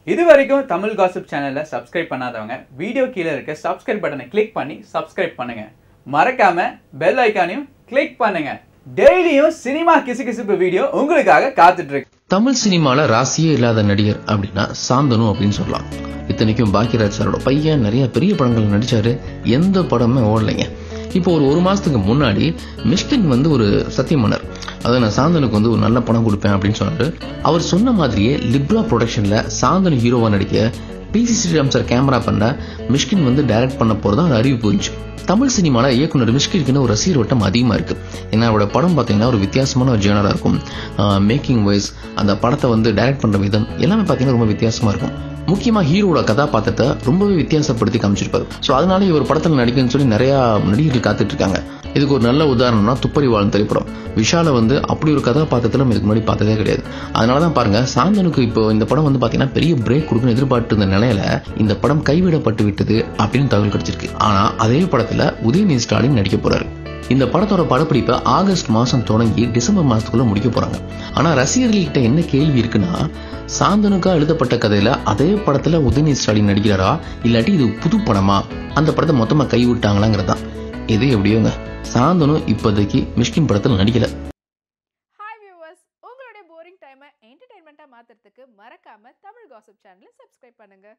இது வரைக்கும் தமிழ் காசிப் சேனலை சப்ஸ்கிரைப் பண்ணாதவங்க வீடியோ கீழே இருக்க சப்ஸ்கிரைப் பட்டனை கிளிக் பண்ணி சப்ஸ்கிரைப் பண்ணுங்க மறக்காம பெல் ஐக்கானையும் கிளிக் பண்ணுங்க டெய்லியும் சினிமா கிசுகிசுப்பு வீடியோ உங்களுக்காக காத்துட்டு இருக்கு தமிழ் சினிமால ராசியே இல்லாத நடிகர் அப்படின்னா சாந்தனு அப்படின்னு சொல்லலாம் இத்தனைக்கும் பாக்கியராஜ் சாரோட பையன் நிறைய பெரிய படங்கள் நடிச்சாரு எந்த படமே ஓடலைங்க இப்போ ஒரு ஒரு மாசத்துக்கு முன்னாடி மிஷ்கின் வந்து ஒரு சத்தியமன்னர் அதை நான் சாந்தனுக்கு வந்து ஒரு நல்ல படம் கொடுப்பேன் அப்படின்னு சொன்னாரு அவர் சொன்ன மாதிரியே லிப்ரா ப்ரொடக்ஷன்ல சாந்தனு ஹீரோவா நடிக்க பிசி ஸ்ரீராம் சார் கேமரா பண்ண மிஷ்கின் வந்து டைரக்ட் பண்ண போறதா ஒரு அறிவிப்பு இருந்துச்சு தமிழ் சினிமால இயக்குனர் மிஷ்கினுக்குன்னு ஒரு ரசிகர் வட்டம் அதிகமா இருக்கு ஏன்னா அவரோட படம் பார்த்தீங்கன்னா ஒரு வித்தியாசமான ஒரு ஜேனரா இருக்கும் மேக்கிங் வைஸ் அந்த படத்தை வந்து டைரக்ட் பண்ற விதம் எல்லாமே பார்த்தீங்கன்னா ரொம்ப வித்தியாசமா இருக்கும் முக்கியமா ஹீரோட கதாபாத்திரத்தை ரொம்பவே வித்தியாசப்படுத்தி காமிச்சிருப்பாரு ஸோ அதனால இவர் படத்தில் நடிக்கணும்னு சொல்லி நிறைய நடிகர்கள் காத்துட்டு இருக்காங்க இதுக்கு ஒரு நல்ல உதாரணம்னா துப்பறி வாழும் திரைப்படம் விஷாலை வந்து அப்படி ஒரு கதாபாத்திரத்தில் நம்ம இதுக்கு முன்னாடி பார்த்ததே கிடையாது அதனால தான் பாருங்க சாந்தனுக்கு இப்போ இந்த படம் வந்து பார்த்தீங்கன்னா பெரிய பிரேக் கொடுக்கணும்னு எதிர்பார்த்து இருந்த நிலையில இந்த படம் கைவிடப்பட்டு விட்டது அப்படின்னு தகவல் கிடைச்சிருக்கு ஆனா அதே படத்துல உதயநிதி ஸ்டாலின் நடிக்க போறாரு இந்த படத்தோட படப்பிடிப்பை ஆகஸ்ட் மாசம் தொடங்கி டிசம்பர் மாசத்துக்குள்ள முடிக்க போறாங்க ஆனா ரசிகர்கள்கிட்ட என்ன கேள்வி இருக்குன்னா சாந்தனுக்கா எழுதப்பட்ட கதையில அதே படத்துல உதயநிதி ஸ்டாலின் நடிக்கிறாரா இல்லாட்டி இது புது படமா அந்த படத்தை மொத்தமா கைவிட்டாங்களாங்கிறதான் இது எப்படியோங்க சாந்தனு இப்போதைக்கு மிஷ்கின் படத்தில் நடிக்கல ஹாய் வியூவர்ஸ் உங்களுடைய போரிங் டைமை என்டர்டைன்மெண்ட்டாக மாற்றுறதுக்கு மறக்காம தமிழ் காசிப் சேனலை சப்ஸ்கிரைப் பண்ணுங்க